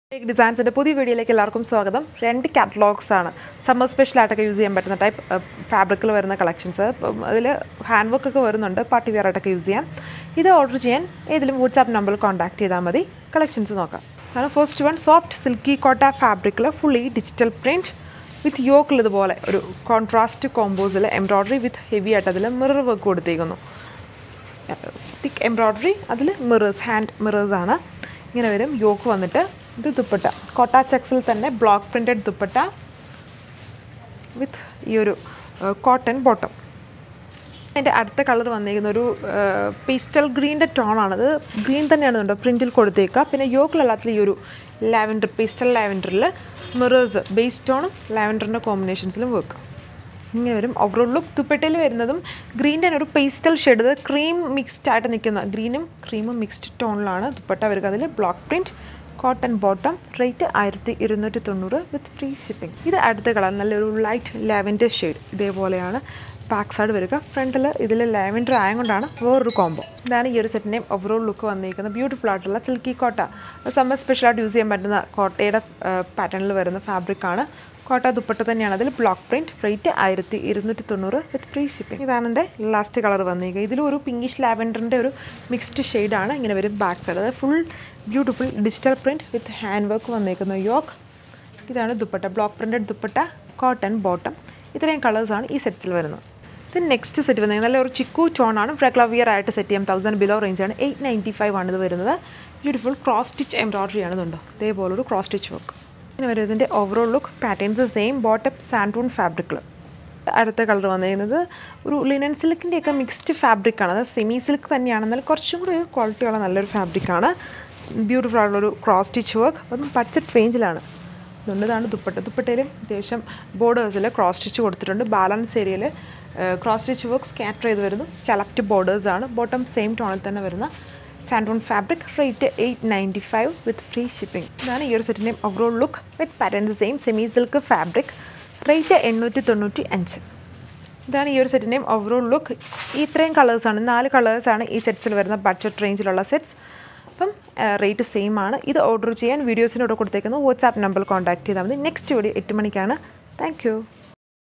take ഡിസൈൻസിൻ്റെ പുതിയ വീഡിയോയിലേക്ക് എല്ലാവർക്കും സ്വാഗതം രണ്ട് കാറ്റലോഗ്സ് ആണ് സമ്മർ സ്പെഷ്യലായിട്ടൊക്കെ യൂസ് ചെയ്യാൻ പറ്റുന്ന ടൈപ്പ് ഫാബ്രിക്കിൽ വരുന്ന കളക്ഷൻസ് അതിൽ ഹാൻഡ് വർക്ക് ഒക്കെ വരുന്നുണ്ട് പാർട്ടി വെയർ ആയിട്ടൊക്കെ യൂസ് ചെയ്യാം ഇത് ഓർഡർ ചെയ്യാൻ ഏതെങ്കിലും വാട്സാപ്പ് നമ്പറിൽ കോൺടാക്ട് ചെയ്താൽ മതി കളക്ഷൻസ് നോക്കാം അതാണ് first one soft silky Kota ഫാബ്രിക്കിൽ ഫുള്ളി ഡിജിറ്റൽ പ്രിൻറ്റ് വിത്ത് യോക്കിൽ ഇതുപോലെ ഒരു കോൺട്രാസ്റ്റ് കോമ്പോസിൽ എംബ്രോയ്ഡറി വിത്ത് ഹെവി ആയിട്ട് അതിൽ മിറർ വർക്ക് കൊടുത്തേക്കുന്നു തിക്ക് എംബ്രോയ്ഡറി അതിൽ മിറേഴ്സ് ഹാൻഡ് മിറേഴ്സ് ആണ് ഇങ്ങനെ വരും യോക്ക് വന്നിട്ട് ഇത് ദുപ്പട്ട കോട്ട ചെക്സിൽ തന്നെ ബ്ലോക്ക് പ്രിൻറ്റഡ് ദുപ്പട്ട വിത്ത് ഈ ഒരു കോട്ടൺ ബോട്ടം അതിൻ്റെ അടുത്ത കളർ വന്നിരിക്കുന്ന ഒരു പേസ്റ്റൽ ഗ്രീൻ്റെ ടോണാണത് ഗ്രീൻ തന്നെയാണ് കണ്ടോ പ്രിൻറ്റിൽ കൊടുത്തേക്കുക പിന്നെ യോക്കിലല്ലാത്ത ഈ ഒരു ലാവൻഡർ പേസ്റ്റൽ ലാവൻഡറിൽ മിറേഴ്സ് ബേസ് ടോണും ലാവൻഡറിൻ്റെ കോമ്പിനേഷൻസിലും വെക്കും ഇങ്ങനെ വരും ഓവറോൾ ലുക്ക് ദുപ്പട്ടയിൽ വരുന്നതും ഗ്രീൻ്റെ ഒരു പേസ്റ്റൽ ഷെയ്ഡ് ഇത് ക്രീം മിക്സ്ഡ് ആയിട്ട് നിൽക്കുന്ന ഗ്രീനും ക്രീമും മിക്സ്ഡ് ടോണിലാണ് ദുപ്പട്ട വരിക അതിൽ block print cotton bottom rate ആയിരത്തി ഇരുന്നൂറ്റി തൊണ്ണൂറ് വിത്ത് ഫ്രീ ഷിപ്പിംഗ് ഇത് അടുത്ത കളർ നല്ലൊരു ലൈറ്റ് ലാവൻഡർ ഷെയ്ഡ് ഇതേപോലെയാണ് ബാക്ക് സൈഡ് വരിക ഫ്രണ്ടിൽ ഇതിൽ ലാവൻഡർ ആയതുകൊണ്ടാണ് വേറൊരു കോംബോ ഇതാണ് ഈ ഒരു സെറ്റിൻ്റെയും ഓവറോൾ ലുക്ക് വന്നിരിക്കുന്നത് ബ്യൂട്ടിഫുൾ ആയിട്ടുള്ള സിൽക്കി കോട്ട സമ്മർ സ്പെഷ്യലായിട്ട് യൂസ് ചെയ്യാൻ പറ്റുന്ന കോട്ടയുടെ പാറ്റേണിൽ വരുന്ന ഫാബ്രിക്കാണ് കോട്ട ദുപ്പട്ട തന്നെയാണ് അതിൽ ബ്ലോക്ക് പ്രിൻറ്റ് റേറ്റ് ആയിരത്തി ഇരുന്നൂറ്റി തൊണ്ണൂറ് വിത്ത് ഫ്രീ ഷിപ്പിംഗ് ഇതാണ് എൻ്റെ ലാസ്റ്റ് കളർ വന്നിരിക്കുക ഇതിലും ഒരു പിങ്കിഷ് ലാവൻഡറിൻ്റെ ഒരു മിക്സ്ഡ് ഷെയ്ഡാണ് ഇങ്ങനെ വരും ബാക്ക് സൈഡ് അതായത് full beautiful digital print with hand work വന്നിരിക്കുന്ന യോക്ക് ഇതാണ് dupatta block printed dupatta cotton bottom ഇത്രയും കളേഴ്സാണ് ഈ സെറ്റ്സിൽ വരുന്നത് ഇത് നെക്സ്റ്റ് സെറ്റ് വന്നത് നല്ല ഒരു ചിക്കു ടോണാണ് റെഗുലർ വിയർ ആയിട്ട് സെറ്റ് ചെയ്യാം തൗസൻഡ് ബിലോ റേഞ്ചാണ് എയ്റ്റ് നയൻറ്റി ഫൈവ് ആണ് ഇത് വരുന്നത് ബ്യൂട്ടിഫുൾ ക്രോസ് സ്റ്റിച്ച് എംബ്രോയ്ഡറി ആണ് ഇതുണ്ടോ ഇതേപോലൊരു ക്രോസ് സ്റ്റിച്ച് വർക്ക് ഇങ്ങനെ വരും ഇതിൻ്റെ overall look patterns same bottom സാൻഡൂൺ ഫാബ്രിക്കിൽ അടുത്ത കളർ വന്നിരിക്കുന്നത് ഒരു ലിനൻ സിൽക്കിൻ്റെയൊക്കെ മിക്സ്ഡ് ഫാബ്രിക്കാണ് അത് സെമി സിൽക്ക് തന്നെയാണ് എന്നാൽ കുറച്ചും കൂടി ക്വാളിറ്റിയുള്ള നല്ലൊരു ഫാബ്രിക്കാണ് ബ്യൂട്ടിഫുൾ ആയിട്ടുള്ളൊരു ക്രോസ് സ്റ്റിച്ച് വർക്ക് അതും ബഡ്ജറ്റ് റേഞ്ചിലാണ് അതുകൊണ്ട് ഇതാണ് ദുപ്പട്ട ദുപ്പട്ടയിലും അത്യാവശ്യം ബോർഡേഴ്സിൽ ക്രോസ് സ്റ്റിച്ച് കൊടുത്തിട്ടുണ്ട് ബാലൻസ് ഏരിയയിൽ ക്രോസ് സ്റ്റിച്ച് വർക്ക് സ്കാറ്റർ ചെയ്ത് വരുന്നു സ്കലക്റ്റ് ബോർഡേഴ്സ് ആണ് ബോട്ടം സെയിം ടോണിൽ തന്നെ വരുന്ന സാൻഡോൺ fabric rate eight ninety five with free shipping ഇതാണ് ഈ ഒരു സെറ്റിൻ്റെയും overall look with patterns same semi silk fabric rate എണ്ണൂറ്റി തൊണ്ണൂറ്റി അഞ്ച് ഇതാണ് ഈ ഒരു സെറ്റിൻ്റെയും ഓവറോൾ ലുക്ക് ഇത്രയും കളേഴ്സാണ് നാല് കളേഴ്സാണ് ഈ സെറ്റ്സിൽ വരുന്ന ബഡ്ജറ്റ് റേഞ്ചിലുള്ള സെറ്റ്സ് അപ്പം റേറ്റ് സെയിം ആണ് ഇത് ഓർഡർ ചെയ്യാൻ വീഡിയോസിനോട് കൊടുത്തേക്കുന്നത് വാട്സാപ്പ് നമ്പറിൽ കോൺടാക്ട് ചെയ്താൽ മതി നെക്സ്റ്റ് വീഡിയോ എട്ട് മണിക്കാണ് താങ്ക്